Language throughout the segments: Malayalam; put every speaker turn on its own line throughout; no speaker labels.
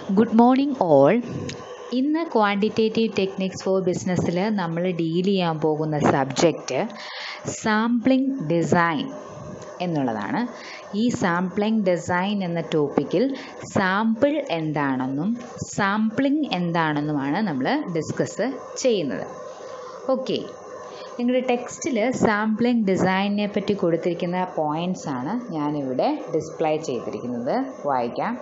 ഗുഡ് മോർണിംഗ് ഓൾ ഇന്ന് ക്വാണ്ടിറ്റേറ്റീവ് ടെക്നിക്സ് ഫോർ ബിസിനസ്സിൽ നമ്മൾ ഡീൽ ചെയ്യാൻ പോകുന്ന സബ്ജക്റ്റ് സാമ്പിളിംഗ് ഡിസൈൻ എന്നുള്ളതാണ് ഈ സാമ്പിളിംഗ് ഡിസൈൻ എന്ന ടോപ്പിക്കിൽ സാമ്പിൾ എന്താണെന്നും സാമ്പിളിംഗ് എന്താണെന്നുമാണ് നമ്മൾ ഡിസ്കസ് ചെയ്യുന്നത് ഓക്കെ നിങ്ങളുടെ ടെക്സ്റ്റിൽ സാമ്പിളിംഗ് ഡിസൈനിനെ പറ്റി കൊടുത്തിരിക്കുന്ന പോയിൻറ്റ്സ് ആണ് ഞാനിവിടെ ഡിസ്പ്ലേ ചെയ്തിരിക്കുന്നത് വായിക്കാം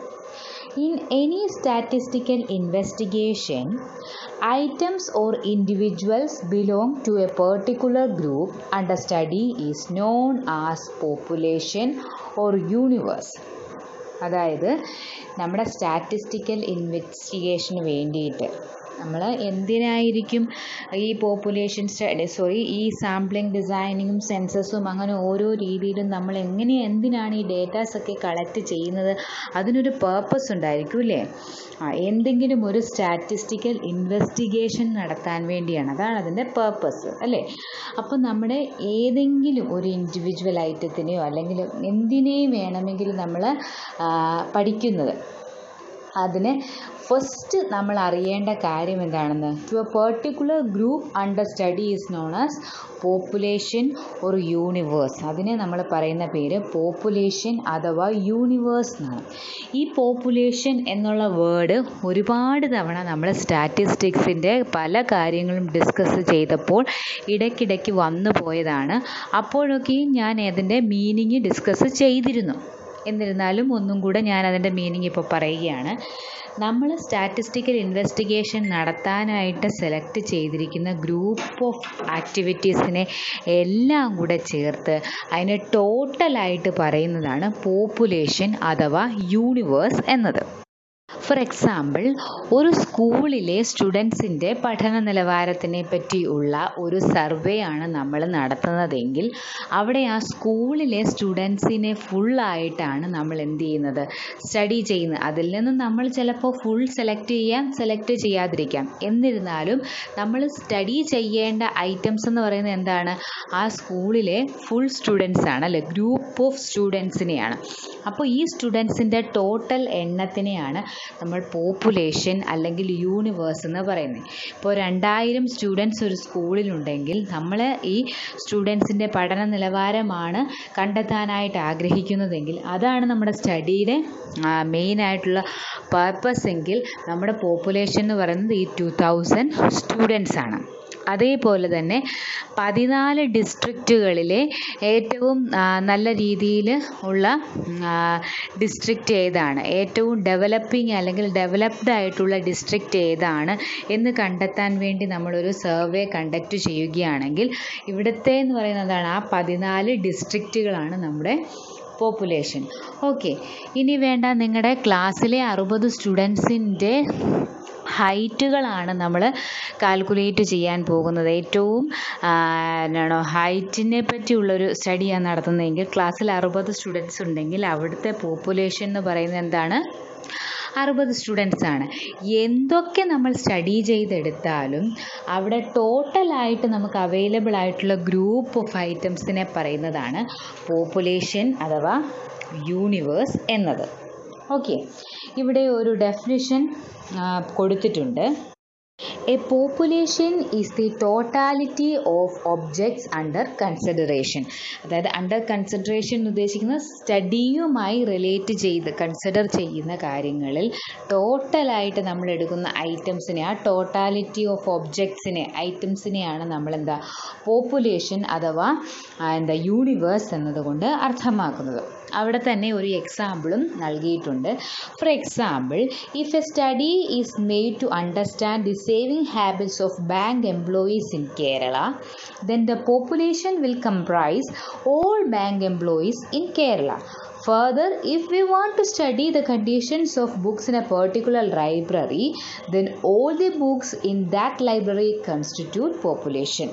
In any statistical investigation, items or individuals belong to a particular group under study is known as population or universe. അതായത് നമ്മുടെ സ്റ്റാറ്റിസ്റ്റിക്കൽ ഇൻവെസ്റ്റിഗേഷന് വേണ്ടിയിട്ട് നമ്മൾ എന്തിനായിരിക്കും ഈ പോപ്പുലേഷൻ സ്റ്റഡി സോറി ഈ സാമ്പിളിംഗ് ഡിസൈനിങ്ങും സെൻസസും അങ്ങനെ ഓരോ രീതിയിലും നമ്മൾ എങ്ങനെ എന്തിനാണ് ഈ ഡേറ്റാസൊക്കെ കളക്ട് ചെയ്യുന്നത് അതിനൊരു പേർപ്പസ് ഉണ്ടായിരിക്കും അല്ലേ ആ എന്തെങ്കിലും ഒരു സ്റ്റാറ്റിസ്റ്റിക്കൽ ഇൻവെസ്റ്റിഗേഷൻ നടത്താൻ വേണ്ടിയാണ് അതാണ് അതിൻ്റെ പേർപ്പസ് അല്ലേ അപ്പോൾ നമ്മുടെ ഏതെങ്കിലും ഒരു ഇൻഡിവിജ്വൽ ഐറ്റത്തിനെയോ അല്ലെങ്കിൽ എന്തിനേയും വേണമെങ്കിൽ നമ്മൾ പഠിക്കുന്നത് അതിന് ഫസ്റ്റ് നമ്മൾ അറിയേണ്ട കാര്യം എന്താണെന്ന് to a particular group under study is known as population ഒരു യൂണിവേഴ്സ് അതിനെ നമ്മൾ പറയുന്ന പേര് പോപ്പുലേഷൻ അഥവാ യൂണിവേഴ്സ് എന്നാണ് ഈ പോപ്പുലേഷൻ എന്നുള്ള വേർഡ് ഒരുപാട് തവണ നമ്മൾ സ്റ്റാറ്റിസ്റ്റിക്സിൻ്റെ പല കാര്യങ്ങളും ഡിസ്കസ് ചെയ്തപ്പോൾ ഇടയ്ക്കിടയ്ക്ക് വന്നു പോയതാണ് അപ്പോഴൊക്കെയും ഞാൻ അതിൻ്റെ മീനിങ് ഡിസ്കസ് ചെയ്തിരുന്നു എന്നിരുന്നാലും ഒന്നും കൂടെ ഞാൻ അതിൻ്റെ മീനിങ് ഇപ്പോൾ പറയുകയാണ് നമ്മൾ സ്റ്റാറ്റിസ്റ്റിക്കൽ ഇൻവെസ്റ്റിഗേഷൻ നടത്താനായിട്ട് സെലക്ട് ചെയ്തിരിക്കുന്ന ഗ്രൂപ്പ് ഓഫ് ആക്ടിവിറ്റീസിനെ എല്ലാം കൂടെ ചേർത്ത് അതിനെ ടോട്ടലായിട്ട് പറയുന്നതാണ് പോപ്പുലേഷൻ അഥവാ യൂണിവേഴ്സ് എന്നത് ഫോർ എക്സാമ്പിൾ ഒരു സ്കൂളിലെ സ്റ്റുഡൻസിൻ്റെ പഠന നിലവാരത്തിനെ പറ്റിയുള്ള ഒരു സർവേ ആണ് നമ്മൾ നടത്തുന്നതെങ്കിൽ അവിടെ ആ സ്കൂളിലെ സ്റ്റുഡൻസിനെ ഫുള്ളായിട്ടാണ് നമ്മൾ എന്ത് ചെയ്യുന്നത് സ്റ്റഡി ചെയ്യുന്നത് അതിൽ നിന്ന് നമ്മൾ ചിലപ്പോൾ ഫുൾ സെലക്ട് ചെയ്യാം സെലക്ട് ചെയ്യാതിരിക്കാം എന്നിരുന്നാലും നമ്മൾ സ്റ്റഡി ചെയ്യേണ്ട ഐറ്റംസ് എന്ന് പറയുന്നത് എന്താണ് ആ സ്കൂളിലെ ഫുൾ സ്റ്റുഡൻസ് ആണ് അല്ലെ ഗ്രൂപ്പ് ഓഫ് സ്റ്റുഡൻസിനെയാണ് അപ്പോൾ ഈ സ്റ്റുഡൻസിൻ്റെ ടോട്ടൽ എണ്ണത്തിനെയാണ് നമ്മൾ പോപ്പുലേഷൻ അല്ലെങ്കിൽ യൂണിവേഴ്സ് എന്ന് പറയുന്നത് ഇപ്പോൾ രണ്ടായിരം സ്റ്റുഡൻസ് ഒരു സ്കൂളിലുണ്ടെങ്കിൽ നമ്മൾ ഈ സ്റ്റുഡൻസിൻ്റെ പഠന നിലവാരമാണ് കണ്ടെത്താനായിട്ട് ആഗ്രഹിക്കുന്നതെങ്കിൽ അതാണ് നമ്മുടെ സ്റ്റഡിയുടെ മെയിനായിട്ടുള്ള പർപ്പസ് എങ്കിൽ നമ്മുടെ പോപ്പുലേഷൻ എന്ന് പറയുന്നത് ഈ ടു തൗസൻഡ് സ്റ്റുഡൻസ് ആണ് അതേപോലെ തന്നെ പതിനാല് ഡിസ്ട്രിക്റ്റുകളിലെ ഏറ്റവും നല്ല രീതിയിൽ ഉള്ള ഡിസ്ട്രിക്റ്റ് ഏതാണ് ഏറ്റവും ഡെവലപ്പിംഗ് അല്ലെങ്കിൽ ഡെവലപ്ഡ് ആയിട്ടുള്ള ഡിസ്ട്രിക്റ്റ് ഏതാണ് എന്ന് കണ്ടെത്താൻ വേണ്ടി നമ്മളൊരു സർവേ കണ്ടക്ട് ചെയ്യുകയാണെങ്കിൽ ഇവിടുത്തെ എന്ന് പറയുന്നതാണ് ആ പതിനാല് ഡിസ്ട്രിക്റ്റുകളാണ് നമ്മുടെ പോപ്പുലേഷൻ ഓക്കെ ഇനി വേണ്ട നിങ്ങളുടെ ക്ലാസ്സിലെ അറുപത് സ്റ്റുഡൻസിൻ്റെ ഹൈറ്റുകളാണ് നമ്മൾ കാൽക്കുലേറ്റ് ചെയ്യാൻ പോകുന്നത് ഏറ്റവും എന്നാണോ ഹൈറ്റിനെ പറ്റിയുള്ളൊരു സ്റ്റഡിയാണ് നടത്തുന്നതെങ്കിൽ ക്ലാസ്സിൽ അറുപത് സ്റ്റുഡൻസ് ഉണ്ടെങ്കിൽ അവിടുത്തെ പോപ്പുലേഷൻ എന്ന് പറയുന്നത് എന്താണ് അറുപത് സ്റ്റുഡൻസ് ആണ് എന്തൊക്കെ നമ്മൾ സ്റ്റഡി ചെയ്തെടുത്താലും അവിടെ ടോട്ടലായിട്ട് നമുക്ക് അവൈലബിൾ ആയിട്ടുള്ള ഗ്രൂപ്പ് ഓഫ് ഐറ്റംസിനെ പറയുന്നതാണ് പോപ്പുലേഷൻ അഥവാ യൂണിവേഴ്സ് എന്നത് ഓക്കെ ഇവിടെ ഒരു ഡെഫിനിഷൻ കൊടുത്തിട്ടുണ്ട് a population is the totality of objects under consideration അതായത് അണ്ടർ കൺസിഡറേഷൻ എന്ന് ഉദ്ദേശിക്കുന്നത് സ്റ്റഡിയുമായി റിലേറ്റ് ചെയ്ത് കൺസിഡർ ചെയ്യുന്ന കാര്യങ്ങളിൽ ടോട്ടലായിട്ട് നമ്മൾ എടുക്കുന്ന ഐറ്റംസിനെ ആ ടോട്ടാലിറ്റി ഓഫ് ഒബ്ജക്ട്സിനെ ഐറ്റംസിനെയാണ് നമ്മൾ എന്താ പോപ്പുലേഷൻ അഥവാ എന്താ യൂണിവേഴ്സ് എന്നതുകൊണ്ട് അർത്ഥമാക്കുന്നത് അവിടെ തന്നെ ഒരു എക്സാമ്പിളും നൽകിയിട്ടുണ്ട് for example if a study is made to understand the saving habits of bank employees in Kerala then the population will comprise all bank employees in Kerala Further, if we want to study the conditions of books in a particular library, then all the books in that library constitute population.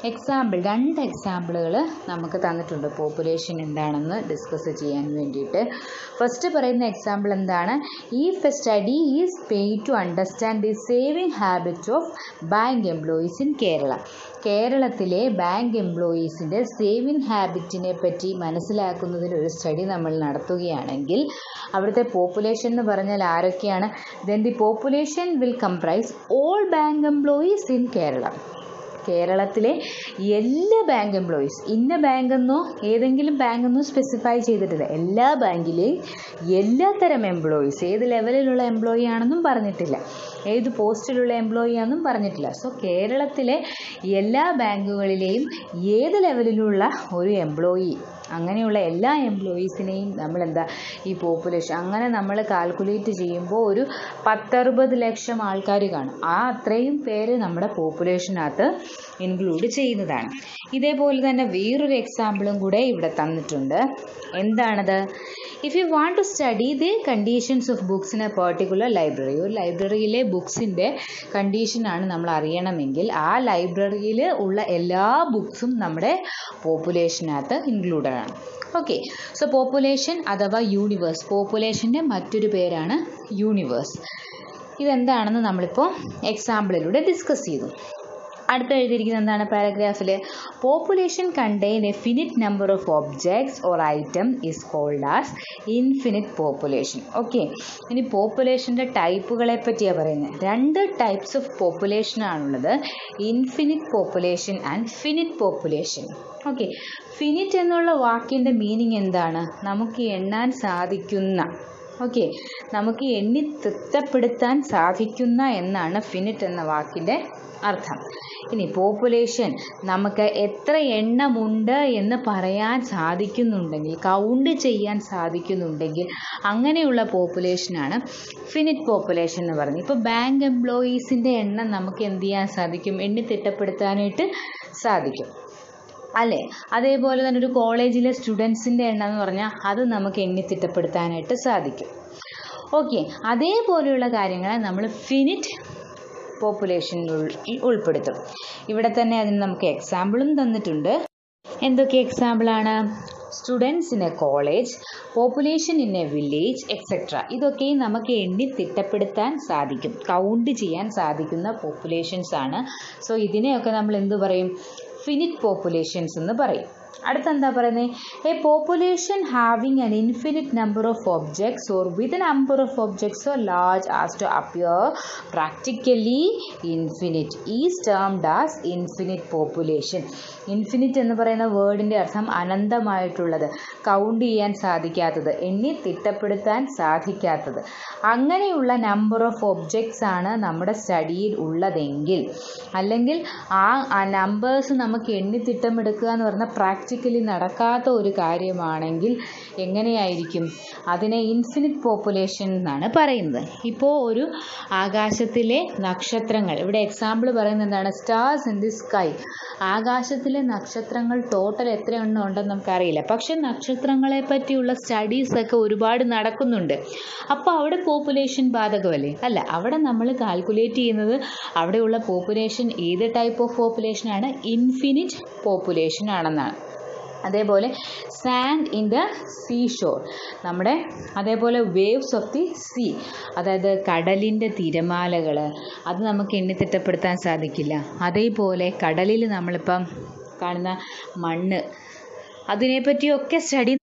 Example രണ്ട് എക്സാമ്പിളുകൾ നമുക്ക് തന്നിട്ടുണ്ട് പോപ്പുലേഷൻ എന്താണെന്ന് ഡിസ്കസ് ചെയ്യാൻ വേണ്ടിയിട്ട് ഫസ്റ്റ് പറയുന്ന എക്സാമ്പിൾ എന്താണ് if a study is paid to understand the saving habit of bank employees in Kerala കേരളത്തിലെ ബാങ്ക് എംപ്ലോയീസിൻ്റെ സേവിങ് ഹാബിറ്റിനെ പറ്റി മനസ്സിലാക്കുന്നതിന് ഒരു സ്റ്റഡി നമ്മൾ നടത്തുകയാണെങ്കിൽ അവിടുത്തെ പോപ്പുലേഷൻ എന്ന് പറഞ്ഞാൽ ആരൊക്കെയാണ് then the population will comprise all bank employees in Kerala കേരളത്തിലെ എല്ലാ ബാങ്ക് എംപ്ലോയീസ് ഇന്ന ബാങ്കെന്നോ ഏതെങ്കിലും ബാങ്കെന്നോ സ്പെസിഫൈ ചെയ്തിട്ടില്ല എല്ലാ ബാങ്കിലെയും എല്ലാ തരം എംപ്ലോയീസ് ഏത് ലെവലിലുള്ള എംപ്ലോയി ആണെന്നും പറഞ്ഞിട്ടില്ല ഏത് പോസ്റ്റിലുള്ള എംപ്ലോയി ആണെന്നും പറഞ്ഞിട്ടില്ല സോ കേരളത്തിലെ എല്ലാ ബാങ്കുകളിലെയും ഏത് ലെവലിലുള്ള ഒരു എംപ്ലോയി അങ്ങനെയുള്ള എല്ലാ എംപ്ലോയീസിനെയും നമ്മൾ എന്താ ഈ പോപ്പുലേഷൻ അങ്ങനെ നമ്മൾ കാൽക്കുലേറ്റ് ചെയ്യുമ്പോൾ ഒരു പത്തറുപത് ലക്ഷം ആൾക്കാർ കാണും ആ അത്രയും പേര് നമ്മുടെ പോപ്പുലേഷനകത്ത് ഇൻക്ലൂഡ് ചെയ്യുന്നതാണ് ഇതേപോലെ തന്നെ വേറൊരു എക്സാമ്പിളും കൂടെ ഇവിടെ തന്നിട്ടുണ്ട് എന്താണത് if you want to study the conditions of books in a particular library ഒരു ലൈബ്രറിയിലെ ബുക്സിൻ്റെ കണ്ടീഷനാണ് നമ്മൾ അറിയണമെങ്കിൽ ആ ലൈബ്രറിയിൽ ഉള്ള എല്ലാ ബുക്സും നമ്മുടെ പോപ്പുലേഷനകത്ത് ഇൻക്ലൂഡഡ് ആണ് ഓക്കെ സോ പോപ്പുലേഷൻ അഥവാ യൂണിവേഴ്സ് പോപ്പുലേഷൻ്റെ മറ്റൊരു പേരാണ് യൂണിവേഴ്സ് ഇതെന്താണെന്ന് നമ്മളിപ്പോൾ എക്സാമ്പിളിലൂടെ ഡിസ്കസ് ചെയ്തു അടുത്ത എഴുതിയിരിക്കുന്നത് എന്താണ് പാരഗ്രാഫിൽ population contain a finite number of objects or item is called as infinite population okay ഇനി പോപ്പുലേഷൻ്റെ ടൈപ്പുകളെ പറ്റിയാണ് പറയുന്നത് രണ്ട് ടൈപ്സ് ഓഫ് പോപ്പുലേഷൻ ആണുള്ളത് infinite population and finite population okay finite എന്നുള്ള വാക്കിൻ്റെ മീനിങ് എന്താണ് നമുക്ക് എണ്ണാൻ സാധിക്കുന്ന ഓക്കെ നമുക്ക് എണ്ണി തൃപ്തപ്പെടുത്താൻ സാധിക്കുന്ന എന്നാണ് ഫിനിറ്റ് എന്ന വാക്കിൻ്റെ അർത്ഥം ഇനി പോപ്പുലേഷൻ നമുക്ക് എത്ര എണ്ണമുണ്ട് എന്ന് പറയാൻ സാധിക്കുന്നുണ്ടെങ്കിൽ കൗണ്ട് ചെയ്യാൻ സാധിക്കുന്നുണ്ടെങ്കിൽ അങ്ങനെയുള്ള പോപ്പുലേഷനാണ് ഫിനിറ്റ് പോപ്പുലേഷൻ എന്ന് പറയുന്നത് ഇപ്പോൾ ബാങ്ക് എംപ്ലോയീസിൻ്റെ എണ്ണം നമുക്ക് എന്ത് ചെയ്യാൻ സാധിക്കും എണ്ണി തിട്ടപ്പെടുത്താനായിട്ട് സാധിക്കും അല്ലേ അതേപോലെ തന്നെ ഒരു കോളേജിലെ സ്റ്റുഡൻസിൻ്റെ എണ്ണം എന്ന് പറഞ്ഞാൽ അത് നമുക്ക് എണ്ണി തിട്ടപ്പെടുത്താനായിട്ട് സാധിക്കും ഓക്കെ അതേപോലെയുള്ള കാര്യങ്ങളെ നമ്മൾ ഫിനിറ്റ് പോപ്പുലേഷനിൽ ഉൾപ്പെടുത്തും ഇവിടെ തന്നെ അതിന് നമുക്ക് എക്സാമ്പിളും തന്നിട്ടുണ്ട് എന്തൊക്കെ എക്സാമ്പിളാണ് students in a college population in a village etcetera ഇതൊക്കെയും നമുക്ക് എണ്ണി തിട്ടപ്പെടുത്താൻ സാധിക്കും കൗണ്ട് ചെയ്യാൻ സാധിക്കുന്ന പോപ്പുലേഷൻസ് ആണ് സോ ഇതിനെയൊക്കെ നമ്മൾ എന്ത് പറയും ഫിനിറ്റ് പോപ്പുലേഷൻസ് എന്ന് പറയും അടുത്ത എന്താ പറയുന്നത് a population having an infinite number of objects or with number of objects or large as to appear practically infinite is termed as infinite population infinite എന്ന് പറയുന്ന വേർഡിൻ്റെ അർത്ഥം അനന്തമായിട്ടുള്ളത് കൗണ്ട് ചെയ്യാൻ സാധിക്കാത്തത് എണ്ണി തിട്ടപ്പെടുത്താൻ സാധിക്കാത്തത് അങ്ങനെയുള്ള നമ്പർ ഓഫ് ഒബ്ജക്ട്സ് ആണ് നമ്മുടെ സ്റ്റഡിയിൽ ഉള്ളതെങ്കിൽ അല്ലെങ്കിൽ ആ നമ്പേഴ്സ് നമുക്ക് എണ്ണി തിട്ടമെടുക്കുക എന്ന് പറഞ്ഞാൽ പ്രാക്ടിക്കലി നടക്കാത്ത ഒരു കാര്യമാണെങ്കിൽ എങ്ങനെയായിരിക്കും അതിനെ ഇൻഫിനിറ്റ് പോപ്പുലേഷൻ എന്നാണ് പറയുന്നത് ഇപ്പോൾ ഒരു ആകാശത്തിലെ നക്ഷത്രങ്ങൾ ഇവിടെ എക്സാമ്പിൾ പറയുന്നത് എന്താണ് സ്റ്റാർസ് ഇൻ ദി സ്കൈ ആകാശത്തിലെ നക്ഷത്രങ്ങൾ ടോട്ടൽ എത്ര എണ്ണം ഉണ്ടെന്ന് നമുക്കറിയില്ല പക്ഷെ നക്ഷത്രങ്ങളെ പറ്റിയുള്ള സ്റ്റഡീസൊക്കെ ഒരുപാട് നടക്കുന്നുണ്ട് അപ്പോൾ അവിടെ പോപ്പുലേഷൻ ബാധകമല്ലേ അല്ല അവിടെ നമ്മൾ കാൽക്കുലേറ്റ് ചെയ്യുന്നത് അവിടെയുള്ള പോപ്പുലേഷൻ ഏത് ടൈപ്പ് ഓഫ് പോപ്പുലേഷനാണ് ഇൻഫിനിറ്റ് പോപ്പുലേഷൻ ആണെന്നാണ് അതേപോലെ sand in the sea shore നമ്മുടെ അതേപോലെ വേവ്സ് ഓഫ് ദി സീ അതായത് കടലിൻ്റെ തിരമാലകൾ അത് നമുക്ക് എണ്ണിത്തിട്ടപ്പെടുത്താൻ സാധിക്കില്ല അതേപോലെ കടലിൽ നമ്മളിപ്പം കാണുന്ന മണ്ണ് അതിനെപ്പറ്റിയൊക്കെ സ്റ്റഡി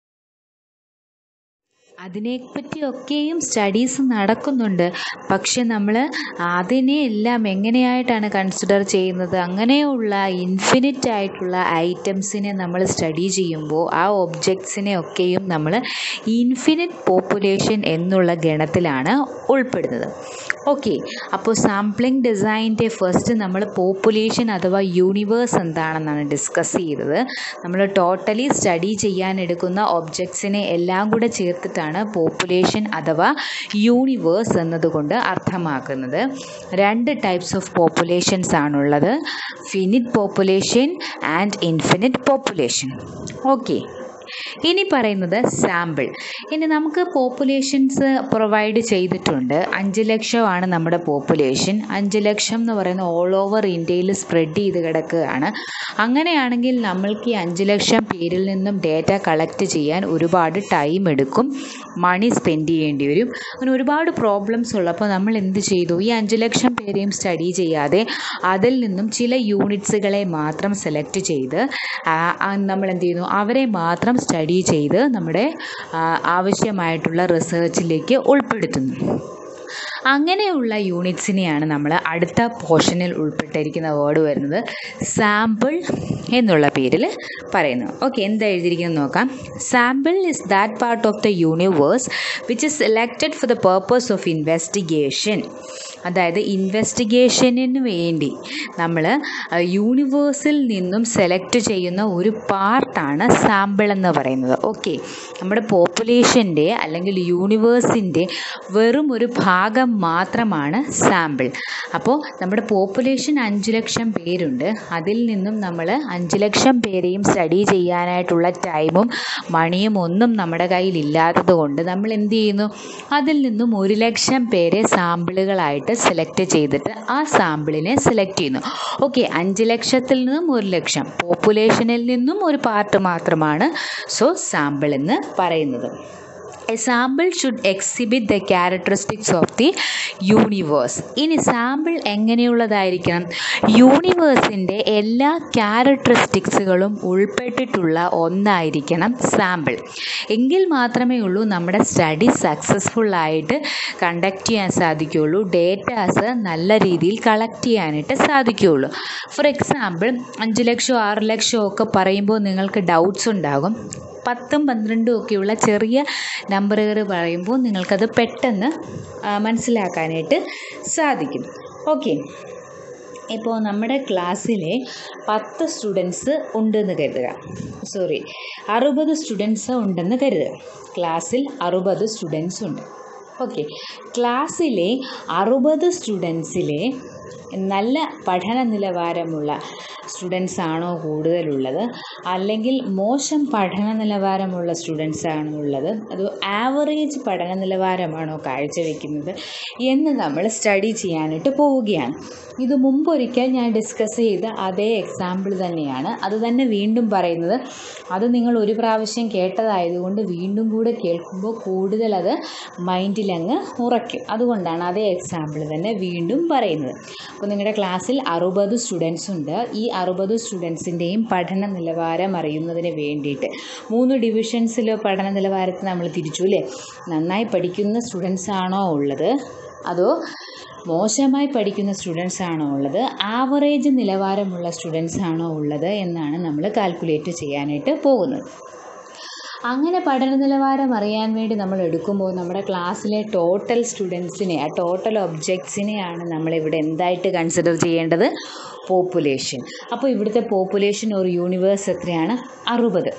അതിനെപ്പറ്റിയൊക്കെയും സ്റ്റഡീസ് നടക്കുന്നുണ്ട് പക്ഷെ നമ്മൾ അതിനെ എല്ലാം എങ്ങനെയായിട്ടാണ് കൺസിഡർ ചെയ്യുന്നത് അങ്ങനെയുള്ള ഇൻഫിനിറ്റ് ആയിട്ടുള്ള ഐറ്റംസിനെ നമ്മൾ സ്റ്റഡി ചെയ്യുമ്പോൾ ആ ഒബ്ജക്ട്സിനെ ഒക്കെയും നമ്മൾ ഇൻഫിനിറ്റ് പോപ്പുലേഷൻ എന്നുള്ള ഗണത്തിലാണ് ഉൾപ്പെടുന്നത് ഓക്കെ അപ്പോൾ സാമ്പിളിംഗ് ഡിസൈൻ്റെ ഫസ്റ്റ് നമ്മൾ പോപ്പുലേഷൻ അഥവാ യൂണിവേഴ്സ് എന്താണെന്നാണ് ഡിസ്കസ് ചെയ്തത് നമ്മൾ ടോട്ടലി സ്റ്റഡി ചെയ്യാൻ എടുക്കുന്ന ഒബ്ജക്ട്സിനെ എല്ലാം കൂടെ ചേർത്തിട്ടാണ് പോപ്പുലേഷൻ അഥവാ യൂണിവേഴ്സ് എന്നതുകൊണ്ട് അർത്ഥമാക്കുന്നത് രണ്ട് ടൈപ്സ് ഓഫ് പോപ്പുലേഷൻസ് ആണുള്ളത് finite population and infinite population okay ഇനി പറയുന്നത് സാമ്പിൾ ഇനി നമുക്ക് പോപ്പുലേഷൻസ് പ്രൊവൈഡ് ചെയ്തിട്ടുണ്ട് അഞ്ച് ലക്ഷമാണ് നമ്മുടെ പോപ്പുലേഷൻ അഞ്ച് ലക്ഷം എന്ന് പറയുന്ന ഓൾ ഓവർ ഇന്ത്യയിൽ സ്പ്രെഡ് ചെയ്ത് കിടക്കുകയാണ് അങ്ങനെയാണെങ്കിൽ നമ്മൾക്ക് ഈ അഞ്ച് ലക്ഷം പേരിൽ നിന്നും ഡേറ്റ കളക്ട് ചെയ്യാൻ ഒരുപാട് ടൈം എടുക്കും മണി സ്പെൻഡ് ചെയ്യേണ്ടി വരും അങ്ങനെ ഒരുപാട് പ്രോബ്ലംസ് ഉള്ളപ്പോൾ നമ്മൾ എന്ത് ചെയ്തു ഈ അഞ്ച് ലക്ഷം പേരെയും സ്റ്റഡി ചെയ്യാതെ അതിൽ നിന്നും ചില യൂണിറ്റ്സുകളെ മാത്രം സെലക്ട് ചെയ്ത് നമ്മൾ എന്ത് ചെയ്യുന്നു അവരെ മാത്രം സ്റ്റഡി ചെയ്ത് നമ്മുടെ ആവശ്യമായിട്ടുള്ള റിസർച്ചിലേക്ക് ഉൾപ്പെടുത്തുന്നു അങ്ങനെയുള്ള യൂണിറ്റ്സിനെയാണ് നമ്മൾ അടുത്ത പോർഷനിൽ ഉൾപ്പെട്ടിരിക്കുന്ന വേർഡ് വരുന്നത് സാമ്പിൾ എന്നുള്ള പേരിൽ പറയുന്നത് ഓക്കെ എന്താ എഴുതിയിരിക്കുന്നത് നോക്കാം sample is that part of the universe which is selected for the purpose of investigation അതായത് ഇൻവെസ്റ്റിഗേഷനിന് വേണ്ടി നമ്മൾ യൂണിവേഴ്സിൽ നിന്നും സെലക്ട് ചെയ്യുന്ന ഒരു പാർട്ടാണ് സാമ്പിൾ എന്ന് പറയുന്നത് ഓക്കെ നമ്മുടെ പോപ്പുലേഷൻ്റെ അല്ലെങ്കിൽ യൂണിവേഴ്സിൻ്റെ വെറും ഒരു ഭാഗം മാത്രമാണ് സാമ്പിൾ അപ്പോൾ നമ്മുടെ പോപ്പുലേഷൻ അഞ്ച് ലക്ഷം പേരുണ്ട് അതിൽ നിന്നും നമ്മൾ അഞ്ച് ലക്ഷം പേരെയും സ്റ്റഡി ചെയ്യാനായിട്ടുള്ള ടൈമും മണിയും ഒന്നും നമ്മുടെ കയ്യിൽ ഇല്ലാത്തത് കൊണ്ട് നമ്മൾ എന്ത് ചെയ്യുന്നു അതിൽ നിന്നും ഒരു ലക്ഷം പേരെ സാമ്പിളുകളായിട്ട് സെലക്ട് ചെയ്തിട്ട് ആ സാമ്പിളിനെ സെലക്ട് ചെയ്യുന്നു ഓക്കെ അഞ്ച് ലക്ഷത്തിൽ നിന്നും ഒരു ലക്ഷം പോപ്പുലേഷനിൽ നിന്നും ഒരു പാർട്ട് മാത്രമാണ് സോ സാമ്പിൾ എന്ന് പറയുന്നത് a sample should exhibit the characteristics of the universe ഇനി സാമ്പിൾ എങ്ങനെയുള്ളതായിരിക്കണം യൂണിവേഴ്സിൻ്റെ എല്ലാ ക്യാരക്ടറിസ്റ്റിക്സുകളും ഉൾപ്പെട്ടിട്ടുള്ള ഒന്നായിരിക്കണം സാമ്പിൾ എങ്കിൽ മാത്രമേ ഉള്ളൂ നമ്മുടെ സ്റ്റഡി സക്സസ്ഫുൾ ആയിട്ട് കണ്ടക്ട് ചെയ്യാൻ സാധിക്കുകയുള്ളൂ ഡേറ്റാസ് നല്ല രീതിയിൽ കളക്ട് ചെയ്യാനായിട്ട് സാധിക്കുകയുള്ളൂ ഫോർ എക്സാമ്പിൾ അഞ്ച് ലക്ഷം ആറ് ലക്ഷം ഒക്കെ പറയുമ്പോൾ നിങ്ങൾക്ക് ഡൗട്ട്സ് ഉണ്ടാകും പത്തും പന്ത്രണ്ടും ഒക്കെയുള്ള ചെറിയ നമ്പറുകൾ പറയുമ്പോൾ നിങ്ങൾക്കത് പെട്ടെന്ന് മനസ്സിലാക്കാനായിട്ട് സാധിക്കും ഓക്കെ ഇപ്പോൾ നമ്മുടെ ക്ലാസ്സിലെ പത്ത് സ്റ്റുഡൻസ് ഉണ്ടെന്ന് കരുതുക സോറി അറുപത് സ്റ്റുഡൻസ് ഉണ്ടെന്ന് കരുതുക ക്ലാസ്സിൽ അറുപത് സ്റ്റുഡൻസ് ഉണ്ട് ഓക്കെ ക്ലാസ്സിലെ അറുപത് സ്റ്റുഡൻസിലെ നല്ല പഠന നിലവാരമുള്ള സ്റ്റുഡൻസ് ആണോ കൂടുതലുള്ളത് അല്ലെങ്കിൽ മോശം പഠന നിലവാരമുള്ള സ്റ്റുഡൻസ് ആണോ ഉള്ളത് അതോ ആവറേജ് പഠന നിലവാരമാണോ കാഴ്ചവെക്കുന്നത് എന്ന് നമ്മൾ സ്റ്റഡി ചെയ്യാനായിട്ട് പോവുകയാണ് ഇത് മുമ്പൊരിക്കൽ ഞാൻ ഡിസ്കസ് ചെയ്ത അതേ എക്സാമ്പിൾ തന്നെയാണ് അത് തന്നെ വീണ്ടും പറയുന്നത് അത് നിങ്ങൾ ഒരു പ്രാവശ്യം കേട്ടതായതുകൊണ്ട് വീണ്ടും കൂടെ കേൾക്കുമ്പോൾ കൂടുതൽ അത് മൈൻഡിലങ്ങ് ഉറയ്ക്കും അതുകൊണ്ടാണ് അതേ എക്സാമ്പിൾ തന്നെ വീണ്ടും പറയുന്നത് അപ്പോൾ നിങ്ങളുടെ ക്ലാസ്സിൽ അറുപത് സ്റ്റുഡൻസ് ഉണ്ട് ഈ അറുപത് സ്റ്റുഡൻസിൻ്റെയും പഠന നിലവാരം അറിയുന്നതിന് വേണ്ടിയിട്ട് മൂന്ന് ഡിവിഷൻസിലോ പഠന നിലവാരത്തിൽ നമ്മൾ തിരിച്ചു അല്ലേ നന്നായി പഠിക്കുന്ന സ്റ്റുഡൻസ് ആണോ ഉള്ളത് അതോ മോശമായി പഠിക്കുന്ന സ്റ്റുഡൻസ് ആണോ ഉള്ളത് ആവറേജ് നിലവാരമുള്ള സ്റ്റുഡൻസ് ആണോ ഉള്ളത് എന്നാണ് നമ്മൾ കാൽക്കുലേറ്റ് ചെയ്യാനായിട്ട് പോകുന്നത് അങ്ങനെ പഠന നിലവാരം അറിയാൻ വേണ്ടി നമ്മൾ എടുക്കുമ്പോൾ നമ്മുടെ ക്ലാസ്സിലെ ടോട്ടൽ സ്റ്റുഡൻസിനെ ആ ടോട്ടൽ ഒബ്ജക്ട്സിനെയാണ് നമ്മളിവിടെ എന്തായിട്ട് കൺസിഡർ ചെയ്യേണ്ടത് പോപ്പുലേഷൻ അപ്പോൾ ഇവിടുത്തെ പോപ്പുലേഷൻ ഒരു യൂണിവേഴ്സ് എത്രയാണ് അറുപത്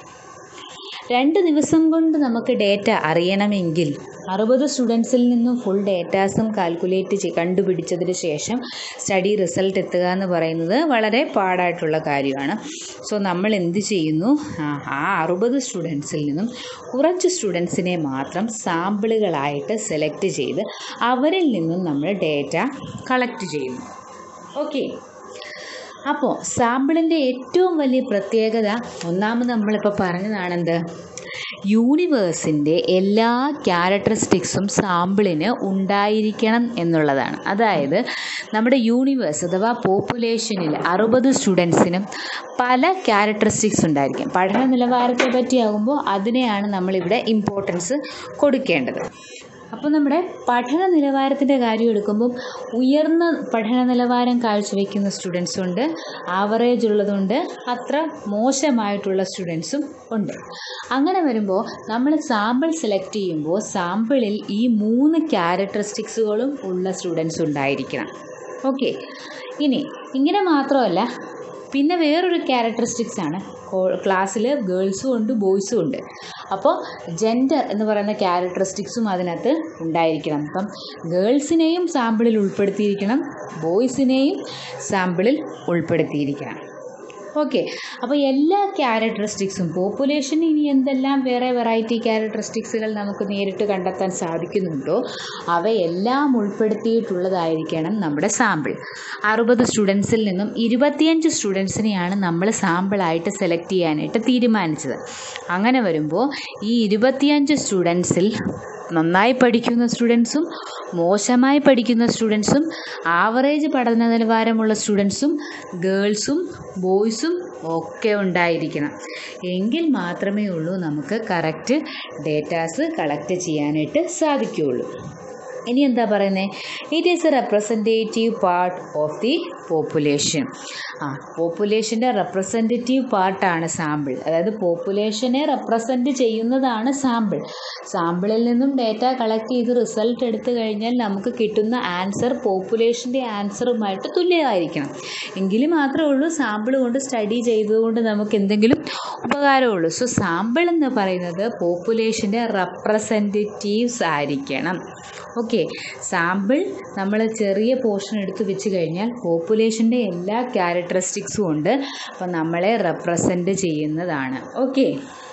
രണ്ട് ദിവസം കൊണ്ട് നമുക്ക് ഡേറ്റ അറിയണമെങ്കിൽ അറുപത് സ്റ്റുഡൻസിൽ നിന്നും ഫുൾ ഡേറ്റാസും കാൽക്കുലേറ്റ് ചെയ്ത് കണ്ടുപിടിച്ചതിന് ശേഷം സ്റ്റഡി റിസൾട്ട് എത്തുക എന്ന് പറയുന്നത് വളരെ പാടായിട്ടുള്ള കാര്യമാണ് സോ നമ്മൾ എന്ത് ചെയ്യുന്നു ആ അറുപത് സ്റ്റുഡൻസിൽ നിന്നും കുറച്ച് സ്റ്റുഡൻസിനെ മാത്രം സാമ്പിളുകളായിട്ട് സെലക്ട് ചെയ്ത് അവരിൽ നിന്നും നമ്മൾ ഡേറ്റ കളക്ട് ചെയ്യുന്നു ഓക്കെ അപ്പോൾ സാമ്പിളിൻ്റെ ഏറ്റവും വലിയ പ്രത്യേകത ഒന്നാമത് നമ്മളിപ്പോൾ പറഞ്ഞതാണെന്ത് യൂണിവേഴ്സിൻ്റെ എല്ലാ ക്യാരക്ടറിസ്റ്റിക്സും സാമ്പിളിന് ഉണ്ടായിരിക്കണം എന്നുള്ളതാണ് അതായത് നമ്മുടെ യൂണിവേഴ്സ് അഥവാ പോപ്പുലേഷനിൽ അറുപത് സ്റ്റുഡൻസിനും പല ക്യാരക്ടറിസ്റ്റിക്സ് ഉണ്ടായിരിക്കും പഠന നിലവാരത്തെ പറ്റിയാകുമ്പോൾ അതിനെയാണ് നമ്മളിവിടെ ഇമ്പോർട്ടൻസ് കൊടുക്കേണ്ടത് അപ്പോൾ നമ്മുടെ പഠന നിലവാരത്തിൻ്റെ കാര്യം എടുക്കുമ്പം ഉയർന്ന പഠന നിലവാരം കാഴ്ചവെക്കുന്ന സ്റ്റുഡൻസ് ഉണ്ട് ആവറേജ് ഉള്ളതുണ്ട് അത്ര മോശമായിട്ടുള്ള സ്റ്റുഡൻസും ഉണ്ട് അങ്ങനെ വരുമ്പോൾ നമ്മൾ സാമ്പിൾ സെലക്ട് ചെയ്യുമ്പോൾ സാമ്പിളിൽ ഈ മൂന്ന് ക്യാരക്ടറിസ്റ്റിക്സുകളും ഉള്ള സ്റ്റുഡൻസ് ഉണ്ടായിരിക്കണം ഓക്കെ ഇനി ഇങ്ങനെ മാത്രമല്ല പിന്നെ വേറൊരു ക്യാരക്ടറിസ്റ്റിക്സ് ആണ് ക്ലാസ്സിൽ ഗേൾസും ഉണ്ട് ബോയ്സും ഉണ്ട് അപ്പോൾ ജെൻഡർ എന്ന് പറയുന്ന ക്യാരക്ടറിസ്റ്റിക്സും അതിനകത്ത് ഉണ്ടായിരിക്കണം അപ്പം ഗേൾസിനെയും സാമ്പിളിൽ ഉൾപ്പെടുത്തിയിരിക്കണം ബോയ്സിനെയും സാമ്പിളിൽ ഉൾപ്പെടുത്തിയിരിക്കണം ഓക്കെ അപ്പോൾ എല്ലാ ക്യാരക്ടറിസ്റ്റിക്സും പോപ്പുലേഷൻ ഇനി എന്തെല്ലാം വേറെ വെറൈറ്റി ക്യാരക്ടറിസ്റ്റിക്സുകൾ നമുക്ക് നേരിട്ട് കണ്ടെത്താൻ സാധിക്കുന്നുണ്ടോ അവയെല്ലാം ഉൾപ്പെടുത്തിയിട്ടുള്ളതായിരിക്കണം നമ്മുടെ സാമ്പിൾ അറുപത് സ്റ്റുഡൻസിൽ നിന്നും ഇരുപത്തിയഞ്ച് സ്റ്റുഡൻസിനെയാണ് നമ്മൾ സാമ്പിളായിട്ട് സെലക്ട് ചെയ്യാനായിട്ട് തീരുമാനിച്ചത് അങ്ങനെ വരുമ്പോൾ ഈ ഇരുപത്തിയഞ്ച് സ്റ്റുഡൻസിൽ നന്നായി പഠിക്കുന്ന സ്റ്റുഡൻസും മോശമായി പഠിക്കുന്ന സ്റ്റുഡൻസും ആവറേജ് പഠന നിലവാരമുള്ള സ്റ്റുഡൻസും ഗേൾസും ബോയ്സും ഒക്കെ ഉണ്ടായിരിക്കണം എങ്കിൽ മാത്രമേ ഉള്ളൂ നമുക്ക് കറക്റ്റ് ഡേറ്റാസ് കളക്ട് ചെയ്യാനായിട്ട് സാധിക്കുകയുള്ളൂ ഇനി എന്താ പറയുന്നത് it is a representative part of the population ആ പോപ്പുലേഷൻ്റെ റെപ്രസെൻറ്റേറ്റീവ് പാർട്ടാണ് സാമ്പിൾ അതായത് പോപ്പുലേഷനെ റെപ്രസെൻറ്റ് ചെയ്യുന്നതാണ് സാമ്പിൾ സാമ്പിളിൽ നിന്നും ഡേറ്റ കളക്ട് ചെയ്ത് റിസൾട്ട് എടുത്തു കഴിഞ്ഞാൽ നമുക്ക് കിട്ടുന്ന ആൻസർ പോപ്പുലേഷൻ്റെ ആൻസറുമായിട്ട് തുല്യമായിരിക്കണം എങ്കിൽ മാത്രമേ ഉള്ളൂ സാമ്പിൾ കൊണ്ട് സ്റ്റഡി ചെയ്തതുകൊണ്ട് നമുക്ക് എന്തെങ്കിലും ഉപകാരമുള്ളൂ സോ സാമ്പിൾ എന്ന് പറയുന്നത് പോപ്പുലേഷൻ്റെ റെപ്രസെൻറ്റേറ്റീവ്സ് ആയിരിക്കണം ഓക്കെ സാമ്പിൾ നമ്മൾ ചെറിയ പോർഷൻ എടുത്ത് വെച്ച് കഴിഞ്ഞാൽ പോപ്പുലേഷൻ്റെ എല്ലാ ക്യാരക്ടറിസ്റ്റിക്സും ഉണ്ട് അപ്പോൾ നമ്മളെ റെപ്രസെൻ്റ് ചെയ്യുന്നതാണ് ഓക്കെ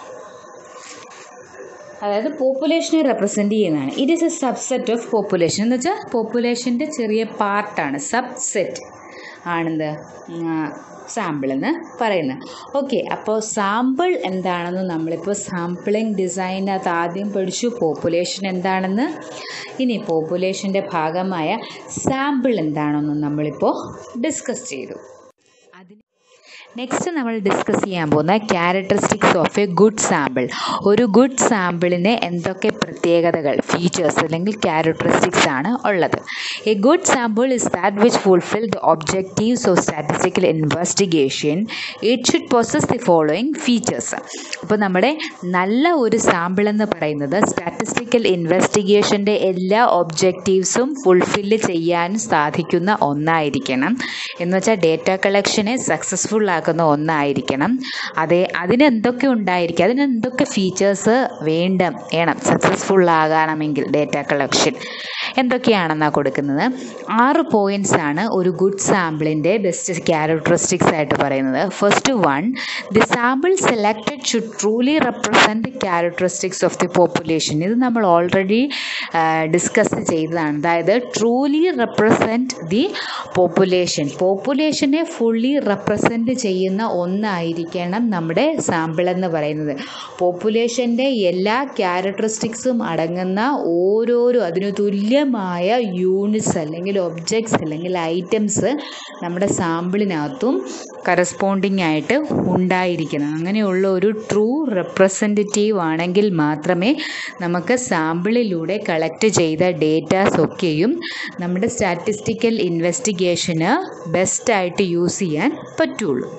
അതായത് പോപ്പുലേഷനെ റെപ്രസെൻ്റ് ചെയ്യുന്നതാണ് it is a subset of population എന്ന് വെച്ചാൽ പോപ്പുലേഷൻ്റെ ചെറിയ പാർട്ടാണ് സബ്സെറ്റ് ആണെന്ത് സാമ്പിൾ എന്ന് പറയുന്നത് ഓക്കെ അപ്പോൾ സാമ്പിൾ എന്താണെന്ന് നമ്മളിപ്പോൾ സാമ്പിളിംഗ് ഡിസൈനകത്ത് ആദ്യം പഠിച്ചു പോപ്പുലേഷൻ എന്താണെന്ന് ഇനി പോപ്പുലേഷൻ്റെ ഭാഗമായ സാമ്പിൾ എന്താണെന്ന് നമ്മളിപ്പോൾ ഡിസ്കസ് ചെയ്തു അതിന് നെക്സ്റ്റ് നമ്മൾ ഡിസ്കസ് ചെയ്യാൻ പോകുന്ന characteristics of a good sample ഒരു ഗുഡ് സാമ്പിളിന് എന്തൊക്കെ പ്രത്യേകതകൾ ഫീച്ചേഴ്സ് അല്ലെങ്കിൽ ക്യാരക്ടറിസ്റ്റിക്സ് ആണ് ഉള്ളത് a good sample is that which fulfil the objectives of statistical investigation it should possess the following features അപ്പോൾ നമ്മുടെ നല്ല ഒരു സാമ്പിൾ എന്ന് പറയുന്നത് സ്റ്റാറ്റിസ്റ്റിക്കൽ ഇൻവെസ്റ്റിഗേഷൻ്റെ എല്ലാ ഒബ്ജക്റ്റീവ്സും ഫുൾഫില്ല് ചെയ്യാൻ സാധിക്കുന്ന ഒന്നായിരിക്കണം എന്ന് വെച്ചാൽ ഡേറ്റ കളക്ഷനെ സക്സസ്ഫുൾ ആക്കുന്ന ഒന്നായിരിക്കണം അതെ അതിന് എന്തൊക്കെ ഉണ്ടായിരിക്കും അതിന് എന്തൊക്കെ ഫീച്ചേഴ്സ് വേണ്ട വേണം സക്സസ്ഫുൾ ആകണമെങ്കിൽ ഡേറ്റ കളക്ഷൻ എന്തൊക്കെയാണെന്നാണ് കൊടുക്കുന്നത് ആറ് പോയിൻറ്റ്സ് ആണ് ഒരു ഗുഡ് സാമ്പിളിൻ്റെ ബെസ്റ്റ് ക്യാരക്ടറിസ്റ്റിക്സ് ആയിട്ട് പറയുന്നത് first one the sample selected should truly represent characteristics of the population ഇത് നമ്മൾ ഓൾറെഡി ഡിസ്കസ് ചെയ്തതാണ് അതായത് ട്രൂലി റെപ്രസെൻറ്റ് ദി പോപ്പുലേഷൻ പോപ്പുലേഷനെ ഫുള്ളി റെപ്രസെൻറ്റ് ചെയ്യുന്ന ഒന്നായിരിക്കണം നമ്മുടെ സാമ്പിൾ എന്ന് പറയുന്നത് പോപ്പുലേഷൻ്റെ എല്ലാ ക്യാരക്ടറിസ്റ്റിക്സും അടങ്ങുന്ന ഓരോരോ അതിന് തുല്യമായ യൂണിറ്റ്സ് അല്ലെങ്കിൽ ഒബ്ജക്ട്സ് അല്ലെങ്കിൽ ഐറ്റംസ് നമ്മുടെ സാമ്പിളിനകത്തും കറസ്പോണ്ടിങ് ആയിട്ട് ഉണ്ടായിരിക്കണം അങ്ങനെയുള്ള ഒരു ട്രൂ റെപ്രസെൻറ്റേറ്റീവ് ആണെങ്കിൽ മാത്രമേ നമുക്ക് സാമ്പിളിലൂടെ കളക്ട് ചെയ്ത ഡേറ്റാസ് ഒക്കെയും നമ്മുടെ സ്റ്റാറ്റിസ്റ്റിക്കൽ ഇൻവെസ്റ്റിഗേഷന് ബെസ്റ്റായിട്ട് യൂസ് ചെയ്യാൻ പറ്റുള്ളൂ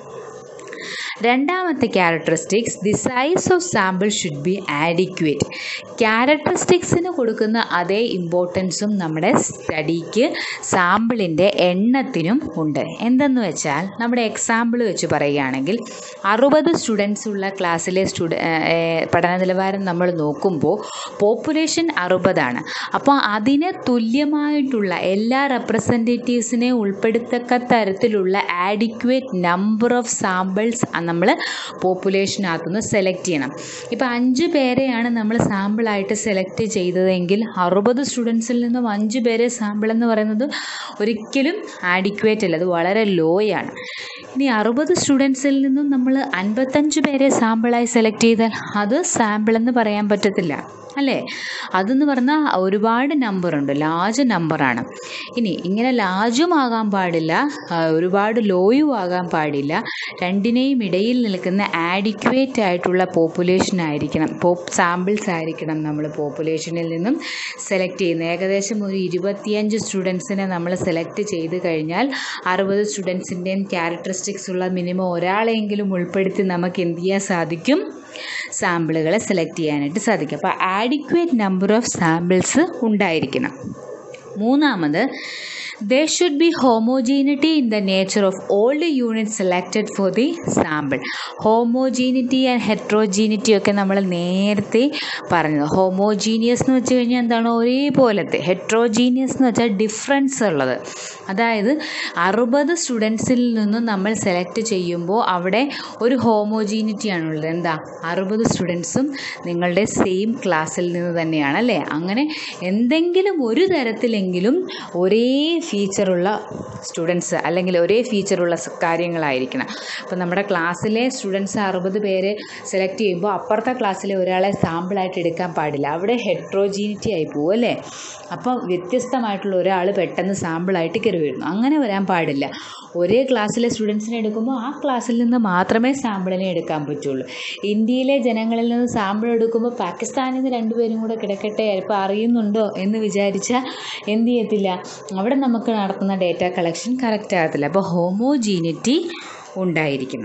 രണ്ടാമത്തെ characteristics the size of sample should be adequate ക്യാരക്ടറിസ്റ്റിക്സിന് കൊടുക്കുന്ന അതേ ഇമ്പോർട്ടൻസും നമ്മുടെ സ്റ്റഡിക്ക് സാമ്പിളിൻ്റെ എണ്ണത്തിനും ഉണ്ട് എന്തെന്ന് വെച്ചാൽ നമ്മുടെ എക്സാമ്പിൾ വെച്ച് പറയുകയാണെങ്കിൽ അറുപത് സ്റ്റുഡൻസ് ഉള്ള ക്ലാസ്സിലെ സ്റ്റുഡ പഠന നിലവാരം നമ്മൾ നോക്കുമ്പോൾ പോപ്പുലേഷൻ അറുപതാണ് അപ്പോൾ അതിന് തുല്യമായിട്ടുള്ള എല്ലാ റെപ്രസെൻറ്റേറ്റീവ്സിനെ ഉൾപ്പെടുത്തക്ക തരത്തിലുള്ള ആഡിക്വേറ്റ് നമ്പർ ഓഫ് സാമ്പിൾസ് നമ്മൾ പോപ്പുലേഷനകത്തുനിന്ന് സെലക്ട് ചെയ്യണം ഇപ്പോൾ അഞ്ച് പേരെയാണ് നമ്മൾ സാമ്പിളായിട്ട് സെലക്ട് ചെയ്തതെങ്കിൽ അറുപത് സ്റ്റുഡൻസിൽ നിന്നും അഞ്ച് പേരെ സാമ്പിൾ എന്ന് പറയുന്നത് ഒരിക്കലും ആഡിക്വേറ്റ് അല്ല അത് വളരെ ലോയാണ് ഇനി അറുപത് സ്റ്റുഡൻസിൽ നിന്നും നമ്മൾ അൻപത്തഞ്ച് പേരെ സാമ്പിളായി സെലക്ട് ചെയ്താൽ അത് സാമ്പിൾ എന്ന് പറയാൻ പറ്റത്തില്ല അല്ലേ അതെന്ന് പറഞ്ഞാൽ ഒരുപാട് നമ്പറുണ്ട് ലാർജ് നമ്പറാണ് ഇനി ഇങ്ങനെ ലാർജും ആകാൻ പാടില്ല ഒരുപാട് ലോയും ആകാൻ പാടില്ല രണ്ടിനെയും ഇടയിൽ നിൽക്കുന്ന ആഡിക്വേറ്റ് ആയിട്ടുള്ള പോപ്പുലേഷൻ ആയിരിക്കണം പോപ്പ് സാമ്പിൾസ് ആയിരിക്കണം നമ്മൾ പോപ്പുലേഷനിൽ നിന്നും സെലക്ട് ചെയ്യുന്നത് ഏകദേശം ഒരു ഇരുപത്തിയഞ്ച് സ്റ്റുഡൻസിനെ നമ്മൾ സെലക്ട് ചെയ്ത് കഴിഞ്ഞാൽ അറുപത് സ്റ്റുഡൻസിൻ്റെയും ക്യാരക്ടറിസ്റ്റിക്സ് ഉള്ള മിനിമം ഒരാളെങ്കിലും ഉൾപ്പെടുത്തി നമുക്ക് എന്ത് ചെയ്യാൻ സാധിക്കും സാമ്പിളുകളെ സെലക്ട് ചെയ്യാനായിട്ട് സാധിക്കും അപ്പോൾ ആഡിക്വേറ്റ് നമ്പർ ഓഫ് സാമ്പിൾസ് ഉണ്ടായിരിക്കണം മൂന്നാമത് there should be homogeneity in the nature of all the units selected for the sample homogeneity and heterogeneity ഒക്കെ നമ്മൾ നേരത്തെ പറഞ്ഞു ഹോമോജീനിയസ് എന്ന് വെച്ച് കഴിഞ്ഞാൽ എന്താണ് ഒരേപോലത്തെ ഹെട്രോജീനിയസ് എന്ന് വെച്ചാൽ ഡിഫറൻസ് ഉള്ളത് അതായത് അറുപത് സ്റ്റുഡൻസിൽ നിന്നും നമ്മൾ സെലക്ട് ചെയ്യുമ്പോൾ അവിടെ ഒരു ഹോമോജീനിറ്റി ആണുള്ളത് എന്താ അറുപത് സ്റ്റുഡൻസും നിങ്ങളുടെ സെയിം ക്ലാസ്സിൽ നിന്ന് തന്നെയാണ് അല്ലേ അങ്ങനെ എന്തെങ്കിലും ഒരു തരത്തിലെങ്കിലും ഒരേ ഫീച്ചറുള്ള സ്റ്റുഡൻസ് അല്ലെങ്കിൽ ഒരേ ഫീച്ചറുള്ള സ് കാര്യങ്ങളായിരിക്കണം അപ്പോൾ നമ്മുടെ ക്ലാസ്സിലെ സ്റ്റുഡൻസ് അറുപത് പേര് സെലക്ട് ചെയ്യുമ്പോൾ അപ്പുറത്തെ ക്ലാസ്സിലെ ഒരാളെ സാമ്പിളായിട്ട് എടുക്കാൻ പാടില്ല അവിടെ ഹെട്രോജീനിറ്റി ആയി പോകും അല്ലേ അപ്പോൾ വ്യത്യസ്തമായിട്ടുള്ള ഒരാൾ പെട്ടെന്ന് സാമ്പിളായിട്ട് കയറി വരുന്നു അങ്ങനെ വരാൻ പാടില്ല ഒരേ ക്ലാസ്സിലെ സ്റ്റുഡൻസിനെ എടുക്കുമ്പോൾ ആ ക്ലാസ്സിൽ നിന്ന് മാത്രമേ സാമ്പിളിനെ എടുക്കാൻ പറ്റുള്ളൂ ഇന്ത്യയിലെ ജനങ്ങളിൽ നിന്ന് സാമ്പിൾ എടുക്കുമ്പോൾ പാകിസ്ഥാനിൽ നിന്ന് രണ്ടുപേരും കൂടെ കിടക്കട്ടെ ഇപ്പോൾ അറിയുന്നുണ്ടോ എന്ന് വിചാരിച്ചാൽ എന്ത് ചെയ്യത്തില്ല അവിടെ നമുക്ക് നടത്തുന്ന ഡേറ്റ കളക്ഷൻ കറക്റ്റ് ആകത്തില്ല അപ്പോൾ ഹോമോജീനിറ്റി ഉണ്ടായിരിക്കണം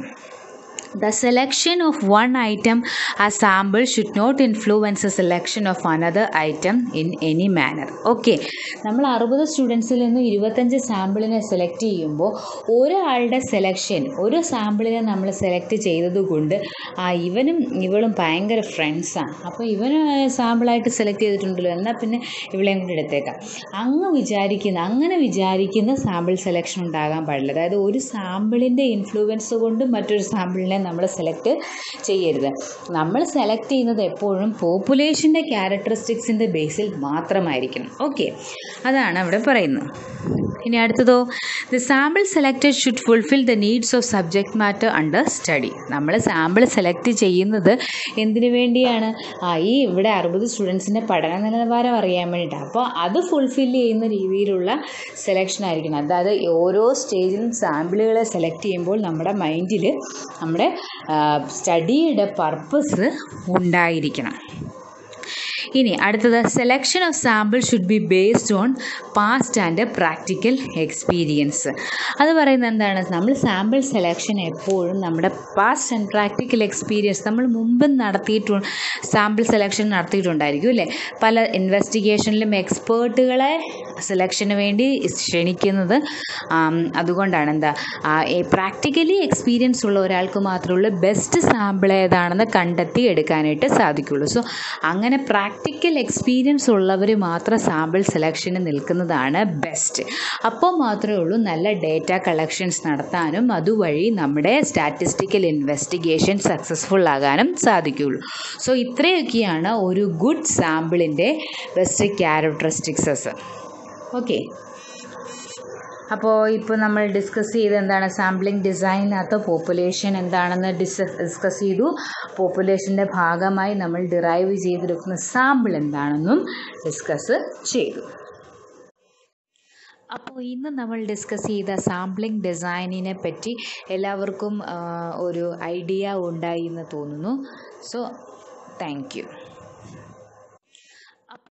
The selection of one item as sample should not influence the selection of another item in any manner. Okay നമ്മൾ അറുപത് സ്റ്റുഡൻസിൽ നിന്ന് ഇരുപത്തഞ്ച് സാമ്പിളിനെ സെലക്ട് ചെയ്യുമ്പോൾ ഒരാളുടെ സെലക്ഷൻ ഒരു സാമ്പിളിനെ നമ്മൾ സെലക്ട് ചെയ്തതുകൊണ്ട് ആ ഇവനും ഇവളും ഭയങ്കര ഫ്രണ്ട്സാണ് അപ്പോൾ ഇവന് സാമ്പിളായിട്ട് സെലക്ട് ചെയ്തിട്ടുണ്ടല്ലോ എന്നാൽ പിന്നെ ഇവളെയും കൂടി എടുത്തേക്കാം അങ്ങ് വിചാരിക്കുന്ന അങ്ങനെ വിചാരിക്കുന്ന സാമ്പിൾ സെലക്ഷൻ ഉണ്ടാകാൻ പാടില്ല അതായത് ഒരു സാമ്പിളിൻ്റെ ഇൻഫ്ലുവൻസ് കൊണ്ട് മറ്റൊരു സാമ്പിളിനെ നമ്മൾ സെലക്ട് ചെയ്യരുത് നമ്മൾ സെലക്ട് ചെയ്യുന്നത് എപ്പോഴും പോപ്പുലേഷൻ്റെ ക്യാരക്ടറിസ്റ്റിക്സിൻ്റെ ബേസിൽ മാത്രമായിരിക്കണം ഓക്കെ അതാണ് അവിടെ പറയുന്നത് ഇനി അടുത്തതോ the sample selected should fulfil the needs of subject matter under study നമ്മൾ സാമ്പിൾ സെലക്ട് ചെയ്യുന്നത് എന്തിനു വേണ്ടിയാണ് ആ ഈ ഇവിടെ അറുപത് സ്റ്റുഡൻസിൻ്റെ പഠന നിലവാരം അറിയാൻ വേണ്ടിയിട്ടാണ് അപ്പോൾ അത് ഫുൾഫിൽ ചെയ്യുന്ന രീതിയിലുള്ള സെലക്ഷൻ ആയിരിക്കണം അതായത് ഓരോ സ്റ്റേജിലും സാമ്പിളുകളെ സെലക്ട് ചെയ്യുമ്പോൾ നമ്മുടെ മൈൻഡിൽ നമ്മുടെ സ്റ്റഡിയുടെ പർപ്പസ് ഉണ്ടായിരിക്കണം ഇനി അടുത്തത് selection of sample should be based on past and practical experience അത് പറയുന്നത് എന്താണ് നമ്മൾ സാമ്പിൾ സെലക്ഷൻ എപ്പോഴും നമ്മുടെ പാസ്റ്റ് ആൻഡ് പ്രാക്ടിക്കൽ എക്സ്പീരിയൻസ് നമ്മൾ മുമ്പ് നടത്തിയിട്ട് സാമ്പിൾ സെലക്ഷൻ നടത്തിയിട്ടുണ്ടായിരിക്കും അല്ലേ പല ഇൻവെസ്റ്റിഗേഷനിലും എക്സ്പേർട്ടുകളെ സെലക്ഷന് വേണ്ടി ക്ഷണിക്കുന്നത് അതുകൊണ്ടാണ് എന്താ പ്രാക്ടിക്കലി എക്സ്പീരിയൻസ് ഉള്ള ഒരാൾക്ക് മാത്രമുള്ള ബെസ്റ്റ് സാമ്പിൾ ഏതാണെന്ന് കണ്ടെത്തി എടുക്കാനായിട്ട് സാധിക്കുള്ളൂ സോ അങ്ങനെ പ്രാക്ടിക്കൽ എക്സ്പീരിയൻസ് ഉള്ളവർ മാത്രം സാമ്പിൾ സെലക്ഷന് നിൽക്കുന്നതാണ് ബെസ്റ്റ് അപ്പോൾ മാത്രമേ ഉള്ളൂ നല്ല ഡേറ്റ കളക്ഷൻസ് നടത്താനും അതുവഴി നമ്മുടെ സ്റ്റാറ്റിസ്റ്റിക്കൽ ഇൻവെസ്റ്റിഗേഷൻ സക്സസ്ഫുൾ ആകാനും സാധിക്കുകയുള്ളൂ സോ ഇത്രയൊക്കെയാണ് ഒരു ഗുഡ് സാമ്പിളിൻ്റെ ബെസ്റ്റ് ക്യാരക്ടറിസ്റ്റിക്സസ് ഓക്കെ അപ്പോൾ ഇപ്പോൾ നമ്മൾ ഡിസ്കസ് ചെയ്ത് എന്താണ് സാമ്പിളിംഗ് ഡിസൈനകത്ത് പോപ്പുലേഷൻ എന്താണെന്ന് ഡിസ് ഡിസ്കസ് ചെയ്തു പോപ്പുലേഷൻ്റെ ഭാഗമായി നമ്മൾ ഡിറൈവ് ചെയ്തെടുക്കുന്ന സാമ്പിൾ എന്താണെന്നും ഡിസ്കസ് ചെയ്തു അപ്പോൾ ഇന്ന് നമ്മൾ ഡിസ്കസ് ചെയ്ത സാമ്പിളിംഗ് ഡിസൈനിനെ പറ്റി എല്ലാവർക്കും ഒരു ഐഡിയ ഉണ്ടായി എന്ന് തോന്നുന്നു സോ താങ്ക് യു